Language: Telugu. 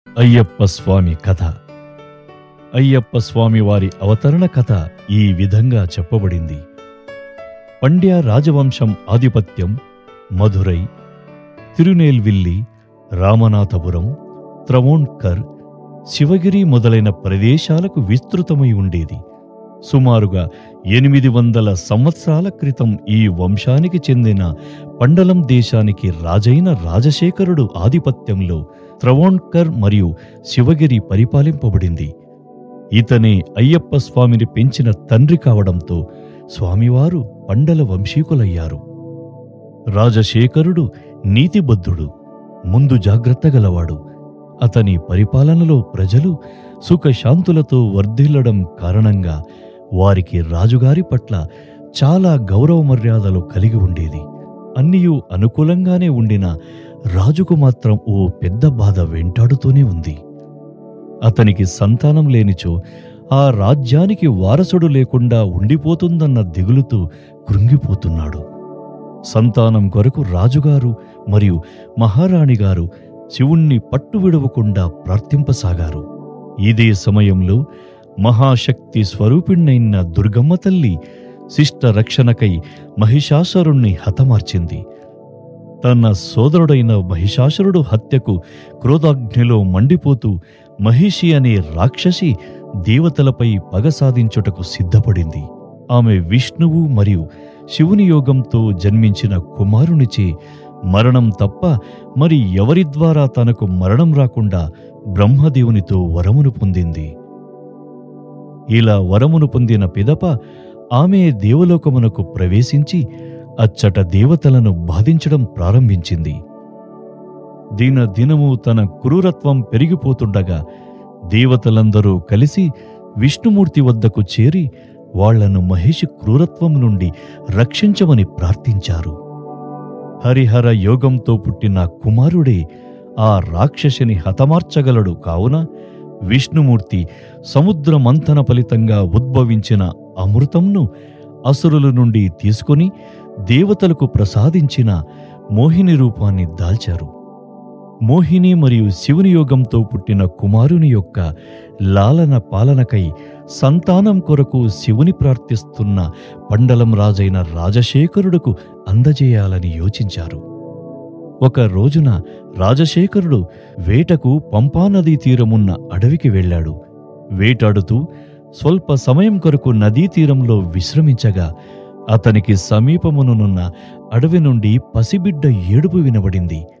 అయ్యప్ప స్వామి కథ అయ్యప్ప స్వామి వారి అవతరణ కథ ఈ విధంగా చెప్పబడింది పండ్య రాజవంశం ఆధిపత్యం మధురై తిరునేల్విల్లి రామనాథపురం త్రవోణ్కర్ శివగిరి మొదలైన ప్రదేశాలకు విస్తృతమై ఉండేది సుమారుగా ఎనిమిది వందల సంవత్సరాల క్రితం ఈ వంశానికి చెందిన పండలం దేశానికి రాజైన రాజశేఖరుడు ఆధిపత్యంలో త్రవోణ్కర్ మరియు శివగిరి పరిపాలింపబడింది ఇతనే అయ్యప్ప స్వామిని పెంచిన తండ్రి కావడంతో స్వామివారు పండల వంశీకులయ్యారు రాజశేఖరుడు నీతిబద్ధుడు ముందు జాగ్రత్త గలవాడు అతని పరిపాలనలో ప్రజలు సుఖశాంతులతో వర్ధిల్లడం కారణంగా వారికి రాజుగారి పట్ల చాలా గౌరవ మర్యాదలు కలిగి ఉండేది అన్నియూ అనుకూలంగానే ఉండిన రాజుకు మాత్రం ఓ పెద్ద బాధ వెంటాడుతూనే ఉంది అతనికి సంతానం లేనిచో ఆ రాజ్యానికి వారసుడు లేకుండా ఉండిపోతుందన్న దిగులుతో కృంగిపోతున్నాడు సంతానం కొరకు రాజుగారు మరియు మహారాణిగారు శివుణ్ణి పట్టు విడవకుండా ప్రార్థింపసాగారు ఇదే సమయంలో మహాశక్తి స్వరూపిణ్ణైన దుర్గమ్మ తల్లి శిష్ట రక్షణకై మహిషాసురుణ్ణి హతమార్చింది తన సోదరుడైన మహిషాసురుడు హత్యకు క్రోధాగ్నిలో మండిపోతూ మహిషి అనే రాక్షసి దేవతలపై పగ సాధించుటకు సిద్ధపడింది ఆమె విష్ణువు మరియు శివుని యోగంతో జన్మించిన కుమారునిచే మరణం తప్ప మరి ఎవరి ద్వారా తనకు మరణం రాకుండా బ్రహ్మదేవునితో వరమును పొందింది ఇలా వరమును పొందిన పిదప ఆమె దేవలోకమునకు ప్రవేశించి అచ్చట దేవతలను బాధించడం ప్రారంభించింది దిన దినము తన క్రూరత్వం పెరిగిపోతుండగా దేవతలందరూ కలిసి విష్ణుమూర్తి వద్దకు చేరి వాళ్లను మహిషి క్రూరత్వం నుండి రక్షించమని ప్రార్థించారు హరిహర యోగంతో పుట్టిన కుమారుడే ఆ రాక్షసిని హతమార్చగలడు కావున విష్ణుమూర్తి సముద్ర మంథన ఫలితంగా ఉద్భవించిన అమృతంను అసురుల నుండి తీసుకొని దేవతలకు ప్రసాదించిన మోహిని రూపాన్ని దాల్చారు మోహిని మరియు శివుని యోగంతో పుట్టిన కుమారుని యొక్క లాలన పాలనకై సంతానం కొరకు శివుని ప్రార్థిస్తున్న పండలం రాజైన రాజశేఖరుడుకు అందజేయాలని యోచించారు ఒక రోజున రాజశేఖరుడు వేటకు పంపానదీ తీరమున్న అడవికి వెళ్ళాడు వేటాడుతూ స్వల్ప సమయం కొరకు నదీ తీరంలో విశ్రమించగా అతనికి సమీపమునున్న అడవి నుండి పసిబిడ్డ ఏడుపు వినబడింది